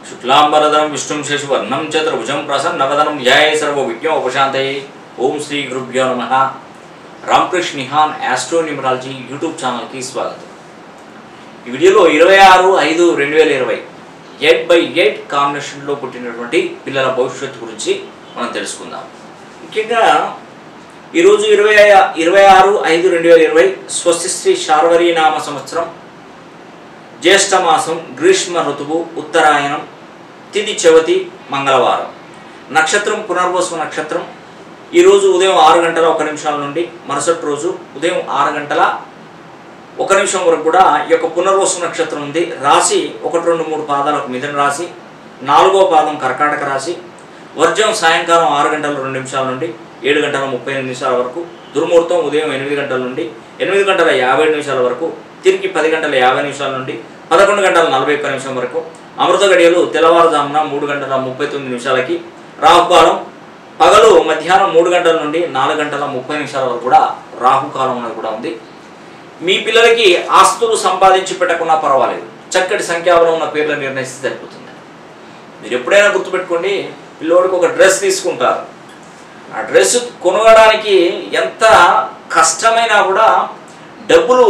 శుక్లాంబరదనం విష్ణుం శశివర్ణం చతుర్భుజం ప్రసన్నవదనం ధ్యాయ సర్వ విజ్ఞ ఉపశాంతయే ఓం శ్రీ గురుభ్యో నమ Ramakrishna Nihan astro numerology YouTube ఛానల్కి స్వాగతం ఈ వీడియోలో ఇరవై ఆరు ఐదు రెండు వేల ఇరవై ఎయిట్ బై ఎయిట్ కాంబినేషన్లో పుట్టినటువంటి పిల్లల భవిష్యత్తు గురించి మనం తెలుసుకుందాం ముఖ్యంగా ఈరోజు ఇరవై ఇరవై ఆరు ఐదు రెండు వేల ఇరవై స్వస్తి శ్రీ శార్వరీ నామ సంవత్సరం జ్యేష్ఠ మాసం గ్రీష్మ ఋతువు ఉత్తరాయణం తిథి చవతి మంగళవారం నక్షత్రం పునర్వసు నక్షత్రం ఈరోజు ఉదయం ఆరు గంటల ఒక నిమిషాల నుండి మరుసటి రోజు ఉదయం ఆరు గంటల ఒక నిమిషం వరకు కూడా ఈ యొక్క పునర్వసు నక్షత్రం ఉంది రాశి ఒకటి రెండు మూడు పాదాలకు మిథున రాశి నాలుగో పాదం కర్కాటక రాశి వర్జం సాయంకాలం ఆరు గంటల రెండు నిమిషాల నుండి ఏడు గంటల ముప్పై ఎనిమిది నిమిషాల వరకు దుర్ముహూర్తం ఉదయం ఎనిమిది గంటల నుండి ఎనిమిది గంటల యాభై నిమిషాల వరకు తిరిగి పది గంటల యాభై నిమిషాల నుండి పదకొండు గంటల నలభై ఒక్క నిమిషం వరకు అమృత గడియలు తెల్లవారుజామున మూడు గంటల ముప్పై తొమ్మిది నిమిషాలకి రాహుకాలం పగలు మధ్యాహ్నం మూడు గంటల నుండి నాలుగు గంటల ముప్పై నిమిషాల వరకు కూడా రాహుకాలం అనేది కూడా ఉంది మీ పిల్లలకి ఆస్తులు సంపాదించి పెట్టకున్నా పర్వాలేదు చక్కటి సంఖ్యాబలం ఉన్న పేర్లు నిర్ణయిస్తే సరిపోతుంది మీరు ఎప్పుడైనా గుర్తుపెట్టుకోండి పిల్లోడికి ఒక డ్రెస్ తీసుకుంటారు ఆ డ్రెస్ కొనగడానికి ఎంత కష్టమైనా కూడా డబ్బులు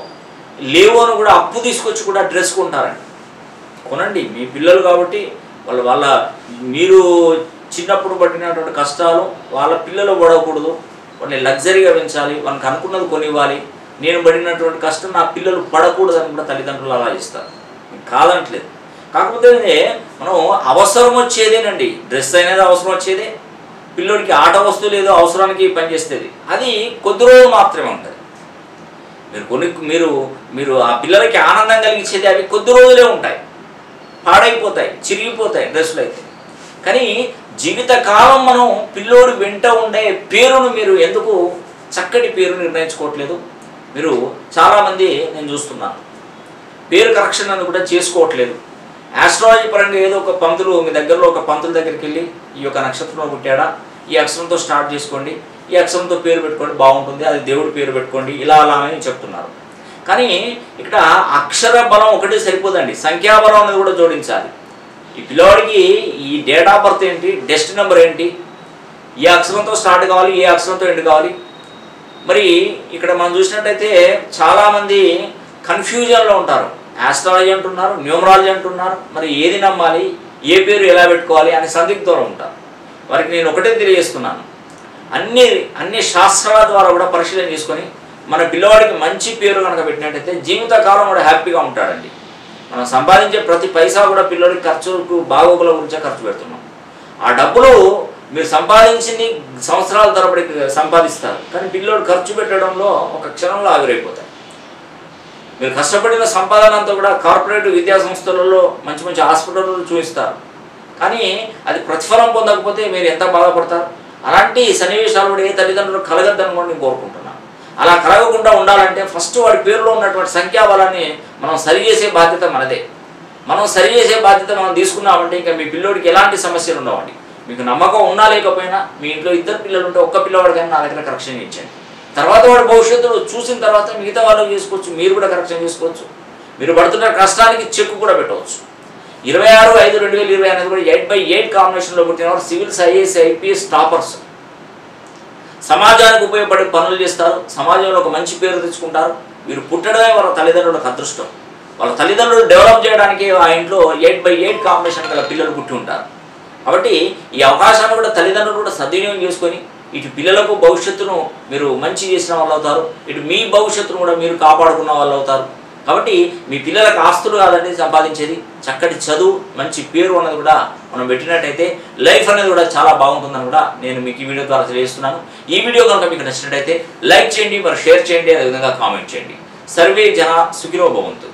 లేవు అని కూడా అప్పు తీసుకొచ్చి కూడా డ్రెస్ కొంటారండి కొనండి మీ పిల్లలు కాబట్టి వాళ్ళ వాళ్ళ మీరు చిన్నప్పుడు పడినటువంటి కష్టాలు వాళ్ళ పిల్లలు పడకూడదు వాళ్ళని లగ్జరీగా పెంచాలి వాళ్ళకి అనుకున్నది కొనివ్వాలి నేను పడినటువంటి కష్టం నా పిల్లలు పడకూడదు అని కూడా తల్లిదండ్రులు అలా చేస్తారు కాదంటలేదు కాకపోతే మనం అవసరం వచ్చేదేనండి డ్రెస్ అనేది అవసరం వచ్చేదే పిల్లోడికి ఆట వస్తువులు ఏదో అవసరానికి పనిచేస్తుంది అది కొద్ది రోజులు మాత్రమే ఉంటుంది మీరు కొన్ని మీరు మీరు ఆ పిల్లలకి ఆనందం కలిగించేది అవి కొద్ది రోజులే ఉంటాయి పాడైపోతాయి చిరిగిపోతాయి డ్రెస్సులు అయితే కానీ జీవితకాలం మనం పిల్లోడు వెంట ఉండే పేరును మీరు ఎందుకు చక్కటి పేరు నిర్ణయించుకోవట్లేదు మీరు చాలామంది నేను చూస్తున్నాను పేరు కరెక్షన్ అని కూడా చేసుకోవట్లేదు ఆస్ట్రాలజీ పరంగా ఏదో ఒక పంతులు మీ దగ్గరలో ఒక పంతుల దగ్గరికి వెళ్ళి ఈ యొక్క నక్షత్రంలో పుట్టాడా ఈ అక్షరంతో స్టార్ట్ చేసుకోండి ఈ అక్షరంతో పేరు పెట్టుకోండి బాగుంటుంది అది దేవుడి పేరు పెట్టుకోండి ఇలా అలా అని చెప్తున్నారు కానీ ఇక్కడ అక్షర బలం ఒకటి సరిపోదండి సంఖ్యాబలం అనేది కూడా జోడించాలి ఈ పిల్లవాడికి ఈ డేట్ ఆఫ్ బర్త్ ఏంటి డెస్ట్ నెంబర్ ఏంటి ఏ అక్షరంతో స్టార్ట్ కావాలి ఏ అక్షరంతో ఎండ్ కావాలి మరి ఇక్కడ మనం చూసినట్టయితే చాలామంది కన్ఫ్యూజన్లో ఉంటారు ఆస్ట్రాలజీ అంటున్నారు న్యూమరాలజీ అంటున్నారు మరి ఏది నమ్మాలి ఏ పేరు ఎలా పెట్టుకోవాలి అని సందిగ్ధంలో ఉంటారు వారికి నేను ఒకటే తెలియజేస్తున్నాను అన్ని అన్ని శాస్త్రాల ద్వారా కూడా పరిశీలన చేసుకొని మన పిల్లవాడికి మంచి పేరు కనుక పెట్టినట్టయితే జీవితకాలం కూడా హ్యాపీగా ఉంటాడండి మనం సంపాదించే ప్రతి పైసా కూడా పిల్లలకి ఖర్చులకు బాగోగుల గురించే ఖర్చు పెడుతున్నాం ఆ డబ్బులు మీరు సంపాదించింది సంవత్సరాల తరబడి సంపాదిస్తారు కానీ పిల్లోడు ఖర్చు పెట్టడంలో ఒక క్షణంలో ఆవిరైపోతాయి మీరు కష్టపడిన సంపాదన అంతా కూడా కార్పొరేట్ విద్యా సంస్థలలో మంచి మంచి హాస్పిటల్లో చూపిస్తారు కానీ అది ప్రతిఫలం పొందకపోతే మీరు ఎంత బాధపడతారు అలాంటి సన్నివేశాలు కూడా ఏ తల్లిదండ్రులు కలగద్దని కూడా నేను కోరుకుంటున్నాను అలా కలగకుండా ఉండాలంటే ఫస్ట్ వాడి పేరులో ఉన్నటువంటి సంఖ్యాబలాన్ని మనం సరి చేసే బాధ్యత మనదే మనం సరి చేసే బాధ్యత మనం తీసుకున్నామంటే ఇంకా మీ పిల్లోడికి ఎలాంటి సమస్యలు ఉండవండి మీకు నమ్మకం ఉన్నా లేకపోయినా మీ ఇంట్లో ఇద్దరు పిల్లలు ఉంటే ఒక్క పిల్లవాడికైనా నా దగ్గర కరెక్షన్ ఇచ్చాను తర్వాత వాడు భవిష్యత్తులో చూసిన తర్వాత మిగతా వాళ్ళకి చేసుకోవచ్చు మీరు కూడా కరెక్షన్ చేసుకోవచ్చు మీరు పడుతున్న కష్టానికి చెక్ కూడా పెట్టవచ్చు ఇరవై ఆరు ఐదు రెండు వేల ఇరవై అనేది కూడా ఎయిట్ బై ఎయిట్ కాంబినేషన్లో పుట్టిన వారు సివిల్స్ ఐఏఎస్ ఐపీఎస్ టాపర్స్ సమాజానికి ఉపయోగపడే పనులు చేస్తారు సమాజంలో ఒక మంచి పేరు తెచ్చుకుంటారు వీరు పుట్టడమే వాళ్ళ తల్లిదండ్రులకు అదృష్టం వాళ్ళ తల్లిదండ్రులు డెవలప్ చేయడానికి ఆ ఇంట్లో ఎయిట్ బై ఎయిట్ కాంబినేషన్ గల పిల్లలు పుట్టి ఉంటారు కాబట్టి ఈ అవకాశాన్ని కూడా తల్లిదండ్రులు కూడా సద్వినియోగం చేసుకొని ఇటు పిల్లలకు భవిష్యత్తును మీరు మంచి చేసిన వాళ్ళు అవుతారు ఇటు మీ భవిష్యత్తును కూడా మీరు కాపాడుకున్న వాళ్ళు అవుతారు కాబట్టి మీ పిల్లలకు ఆస్తులు కాదండి సంపాదించేది చక్కటి చదువు మంచి పేరు అనేది కూడా మనం పెట్టినట్టయితే లైఫ్ అనేది కూడా చాలా బాగుంటుందని కూడా నేను మీకు ఈ వీడియో ద్వారా తెలియజేస్తున్నాను ఈ వీడియో కనుక మీకు నచ్చినట్టయితే లైక్ చేయండి మరి షేర్ చేయండి అదేవిధంగా కామెంట్ చేయండి సర్వే జన సుఖినో భవంతు